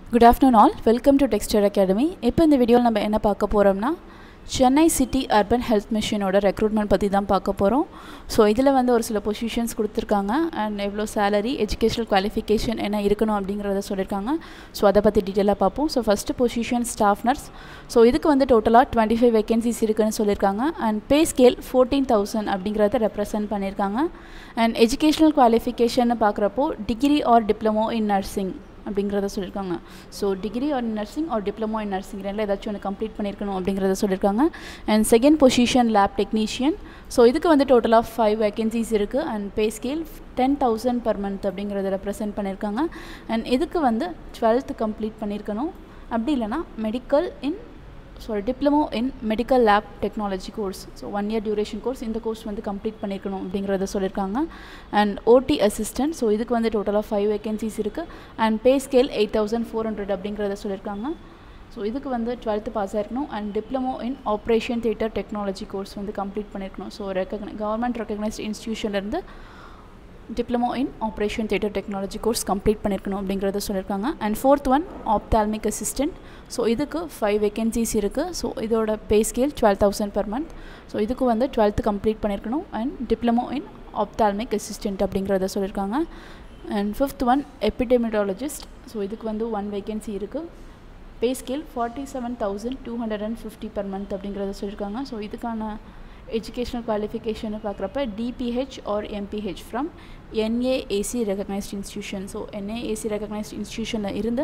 good afternoon all welcome to Dexter academy இப்போ இந்த வீடியோவில் நம்ம என்ன பார்க்க போகிறோம்னா சென்னை சிட்டி அர்பன் ஹெல்த் மிஷனோட ரெக்ரூட்மெண்ட் பற்றி தான் பார்க்க போகிறோம் ஸோ இதில் வந்து ஒரு சில பொசிஷன்ஸ் கொடுத்துருக்காங்க அண்ட் எவ்வளோ சேலரி எஜுகேஷனல் குவாலிஃபிகேஷன் என்ன இருக்கணும் அப்படிங்கிறத சொல்லியிருக்காங்க ஸோ அதை பற்றி டீட்டெயிலாக பார்ப்போம் so first position staff nurse so இதுக்கு வந்து டோட்டலாக டுவெண்ட்டி ஃபைவ் வேகன்சிஸ் இருக்குன்னு சொல்லியிருக்காங்க and pay scale fourteen thousand அப்படிங்கிறத ரெப்ரசன்ட் பண்ணியிருக்காங்க அண்ட் எஜுகேஷனல் குவாலிஃபிகேஷன் பார்க்குறப்போ degree or diploma in nursing அப்படிங்கிறத சொல்லியிருக்காங்க so degree or nursing or diploma in nursing ரெண்டில் ஏதாச்சும் ஒன்று கம்ப்ளீட் பண்ணியிருக்கணும் அப்படிங்கிறத சொல்லியிருக்காங்க and second position lab technician so இதுக்கு வந்து டோட்டலாக ஃபைவ் வேகன்சிஸ் இருக்குது and pay scale ten thousand per month அப்படிங்கிறத ரெப்ரசென்ட் பண்ணியிருக்காங்க அண்ட் இதுக்கு வந்து டுவெல்த்து கம்ப்ளீட் பண்ணியிருக்கணும் அப்படி இல்லைனா medical in sorry diploma in medical lab technology course so one year duration course இந்த கோர்ஸ் வந்து கம்ப்ளீட் பண்ணியிருக்கணும் அப்படிங்கிறத சொல்லியிருக்காங்க அண்ட் ஓடி அசிஸ்டன்ட் ஸோ இதுக்கு வந்து டோட்டலாக ஃபைவ் வேகன்சிஸ் இருக்குது and pay scale eight thousand four hundred அப்படிங்கிறத சொல்லியிருக்காங்க ஸோ இதுக்கு வந்து டுவெல்த்து பாஸ் ஆயிருக்கணும் and diploma in operation theatre technology course வந்து கம்ப்ளீட் பண்ணியிருக்கணும் ஸோ ரெக்கக்னை கவர்மெண்ட் ரெக்கக்னைஸ்ட் இன்ஸ்டியூஷன்லேருந்து diploma in operation theatre technology course complete பண்ணியிருக்கணும் அப்படிங்கிறத சொல்லியிருக்காங்க and fourth one ophthalmic assistant so இதுக்கு ஃபைவ் வேகன்சிஸ் இருக்குது ஸோ இதோட pay scale twelve thousand per month so இதுக்கு வந்து டுவெல்த்து கம்ப்ளீட் பண்ணியிருக்கணும் and diploma in ophthalmic assistant அப்படிங்கிறத சொல்லியிருக்காங்க and fifth one epidemiologist so இதுக்கு வந்து ஒன் வேகன்சி இருக்குது pay scale forty seven thousand two hundred and fifty per month அப்படிங்கிறத சொல்லியிருக்காங்க ஸோ இதுக்கான எஜுகேஷனல் குவாலிஃபிகேஷனை பார்க்குறப்ப DPH or MPH from NAAC recognised institution so NAAC recognised இன்ஸ்டியூஷனில் இருந்து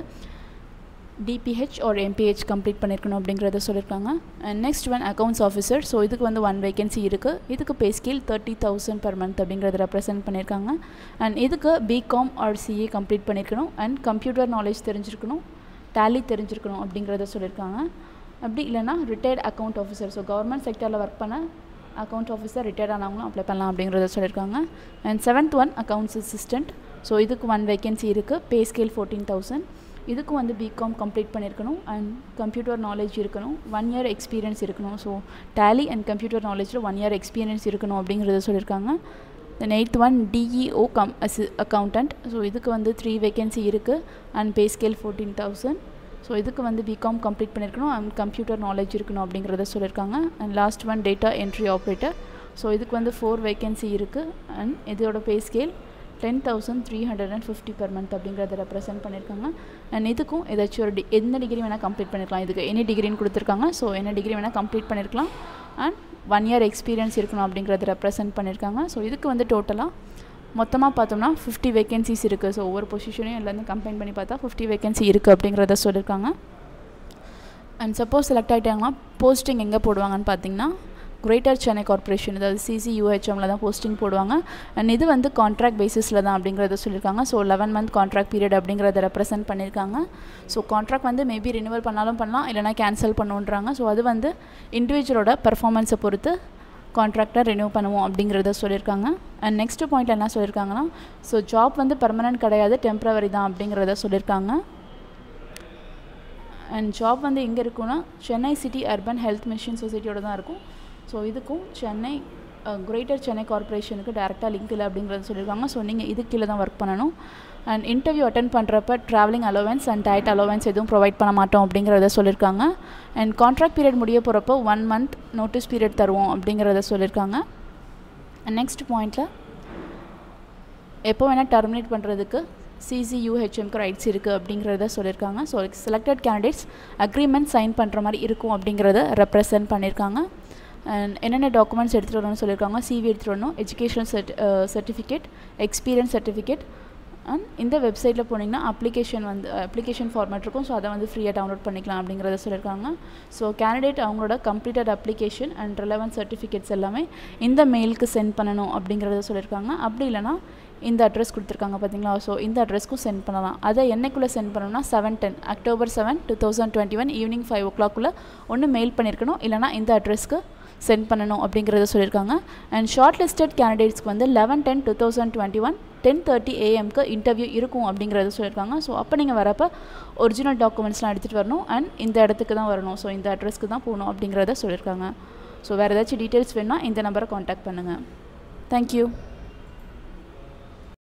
டிபிஹெச் ஆர் எம்பிஹெச் கம்ப்ளீட் பண்ணியிருக்கணும் அப்படிங்கிறத சொல்லியிருக்காங்க and next one accounts officer so இதுக்கு வந்து ஒன் வேகன்சி இருக்குது இதுக்கு pay scale thirty thousand per month அப்படிங்கிறத ரெப்ரசென்ட் பண்ணியிருக்காங்க அண்ட் இதுக்கு பிகாம் ஆர் சிஏ கம்ப்ளீட் பண்ணியிருக்கணும் அண்ட் கம்ப்யூட்டர் நாலேஜ் தெரிஞ்சிருக்கணும் டேலி தெரிஞ்சிருக்கணும் அப்படிங்கிறத சொல்லியிருக்காங்க அப்படி இல்லைனா retired account officer so government செக்டரில் ஒர்க் பண்ண அக்கௌண்ட் ஆஃபீஸர் ரிட்டையர்ட் ஆனவங்களும் அப்ளை பண்ணலாம் அப்படிங்கிறத சொல்லியிருக்காங்க and seventh one accounts assistant so இதுக்கு ஒன் வேகன்சி இருக்குது பே ஸ்கேல் ஃபோர்டீன் தௌசண்ட் இதுக்கும் வந்து பிகாம் கம்ப்ளீட் பண்ணியிருக்கணும் அண்ட் கம்ப்யூட்டர் நாலேஜ் இருக்கணும் ஒன் இயர் எக்ஸ்பீரியன்ஸ் இருக்கணும் so Tally and computer நாலேஜில் one year experience இருக்கணும் அப்படிங்கிறத சொல்லியிருக்காங்க then eighth one DEO cum அசி அக்கௌண்டண்ட் ஸோ இதுக்கு வந்து த்ரீ வேகன்சி இருக்குது and pay scale fourteen thousand so இதுக்கு வந்து பிகாம் கம்ப்ளீட் பண்ணியிருக்கணும் அண்ட் கம்ப்யூட்டர் நாலேஜ் இருக்கணும் அப்படிங்கிறத சொல்லியிருக்காங்க and last one data entry operator so இதுக்கு வந்து ஃபோர் வேகன்சி இருக்குது அண்ட் இதோட pay scale ten thousand three hundred and fifty per month அப்படிங்கிறத ரெப்ரசென்ட் பண்ணியிருக்காங்க அண்ட் இதுக்கும் ஏதாச்சும் ஒரு டி எந்த டிகிரி வேணால் கம்ப்ளீட் பண்ணியிருக்கலாம் இதுக்கு எனி டிகிரின்னு கொடுத்துருக்காங்க ஸோ என்ன டிகிரி வேணால் கம்ப்ளீட் பண்ணியிருக்கலாம் அண்ட் ஒன் இயர் எக்ஸ்பீரியன்ஸ் இருக்கணும் அப்படிங்கிறத ரெப்ரசென்ட் பண்ணியிருக்காங்க ஸோ இதுக்கு வந்து டோட்டலாக மொத்தமாக பார்த்தோம்னா ஃபிஃப்டி வேகன்சிஸ் இருக்குது ஸோ ஒவ்வொரு பொசிஷனையும் எல்லாத்தையும் கம்பைன் பண்ணி பார்த்தா ஃபிஃப்டி வேகன்சி இருக்குது அப்படிங்கிறத சொல்லியிருக்காங்க அண்ட் சப்போஸ் செலக்ட் ஆகிட்டாங்கன்னா போஸ்டிங் எங்கே போடுவாங்கன்னு பார்த்தீங்கன்னா கிரேட்டர் சென்னை கார்பரேஷன் அதாவது சிசியூஹெச்எம்ல தான் போஸ்டிங் போடுவாங்க அண்ட் இது வந்து கான்ட்ராக்ட் பேசிஸில் தான் அப்படிங்கிறத சொல்லியிருக்காங்க so eleven month contract period அப்படிங்கிறத ரெப்ரசென்ட் பண்ணியிருக்காங்க ஸோ கான்ட்ராக்ட் வந்து மேபி ரினிவல் பண்ணாலும் பண்ணலாம் இல்லைனா கேன்சல் பண்ணுன்றாங்க ஸோ அது வந்து இண்டிவிஜுவலோட பர்ஃபார்மன்ஸை பொறுத்து கான்ட்ராக்டை ரினியூ பண்ணுவோம் அப்படிங்கிறத சொல்லியிருக்காங்க அண்ட் நெக்ஸ்ட் பாயிண்ட் என்ன சொல்லியிருக்காங்கன்னா ஸோ ஜாப் வந்து பர்மனெண்ட் கிடையாது டெம்ப்ரவரி தான் அப்படிங்கிறத சொல்லியிருக்காங்க அண்ட் ஜாப் வந்து எங்கே இருக்குன்னா Chennai city urban health mission சொசைட்டியோட தான் இருக்கும் ஸோ இதுக்கும் சென்னை கிரேட்டர் சென்னை கார்பரேஷனுக்கு டேரெக்டாக லிங்க் இல்லை அப்படிங்கிறத சொல்லியிருக்காங்க ஸோ நீங்கள் இது கீழே தான் ஒர்க் பண்ணணும் அண்ட் இன்டர்வியூ அட்டன் பண்ணுறப்ப travelling allowance and diet allowance எதுவும் ப்ரொவைட் பண்ண மாட்டோம் அப்படிங்கிறத சொல்லியிருக்காங்க அண்ட் கான்ட்ராக்ட் பீரியட் முடிய போகிறப்போ ஒன் மந்த் நோட்டீஸ் பீரியட் தருவோம் அப்படிங்கிறத சொல்லியிருக்காங்க அண்ட் நெக்ஸ்ட் பாயிண்டில் எப்போ வேணால் டெர்மினேட் பண்ணுறதுக்கு சிசியூஹெச்எம்க்கு ரைட்ஸ் இருக்குது அப்படிங்கிறத சொல்லியிருக்காங்க so selected candidates agreement sign பண்ணுற மாதிரி இருக்கும் அப்படிங்கிறத ரெப்ரசன்ட் பண்ணியிருக்காங்க அண்ட் என்னென்ன டாக்குமெண்ட்ஸ் எடுத்துகிட்டு வரணும்னு சொல்லியிருக்காங்க சிவி எடுத்துகிட்டு வரணும் education cert certificate experience certificate and இந்த வெப்சைட்டில் போனீங்கன்னா அப்ளிகேஷன் வந்து அப்ளிகேஷன் ஃபார்மேட் இருக்கும் ஸோ அதை வந்து ஃப்ரீயாக டவுன்லோட் பண்ணிக்கலாம் அப்படிங்கிறத சொல்லியிருக்காங்க ஸோ கேண்டிடேட் அவங்களோட completed application and relevant certificates எல்லாமே இந்த மெயிலுக்கு சென்ட் பண்ணணும் அப்படிங்கிறத சொல்லியிருக்காங்க அப்படி இல்லைனா இந்த அட்ரஸ் கொடுத்துருக்காங்க பார்த்தீங்களா ஸோ இந்த அட்ரஸ்க்கும் சென்ட் பண்ணலாம் அதை என்னைக்குள்ளே சென்ட் பண்ணணும்னா seven ten October seven two thousand twenty one evening five ஓ கிளாக்குள்ளே ஒன்று மெயில் பண்ணியிருக்கணும் இல்லைனா இந்த அட்ரஸ்க்கு சென்ட் பண்ணணும் அப்படிங்கிறத சொல்லியிருக்காங்க அண்ட் ஷார்ட் லிஸ்டட் கேண்டிடேட்ஸ்க்கு வந்து eleven ten two thousand twenty one ten thirty ஏஎம்க்கு இன்டர்வியூ இருக்கும் அப்படிங்கிறத சொல்லியிருக்காங்க ஸோ அப்போ நீங்கள் வரப்போ ஒரிஜினல் டாக்குமெண்ட்ஸ்லாம் எடுத்துகிட்டு வரணும் அண்ட் இந்த இடத்துக்கு தான் வரணும் ஸோ இந்த அட்ரஸ்க்கு தான் போகணும் அப்படிங்கிறத சொல்லியிருக்காங்க ஸோ வேறு ஏதாச்சும் டீட்டெயில்ஸ் வேணுன்னா இந்த நம்பரை காண்டாக்ட் பண்ணுங்கள் தேங்க்யூ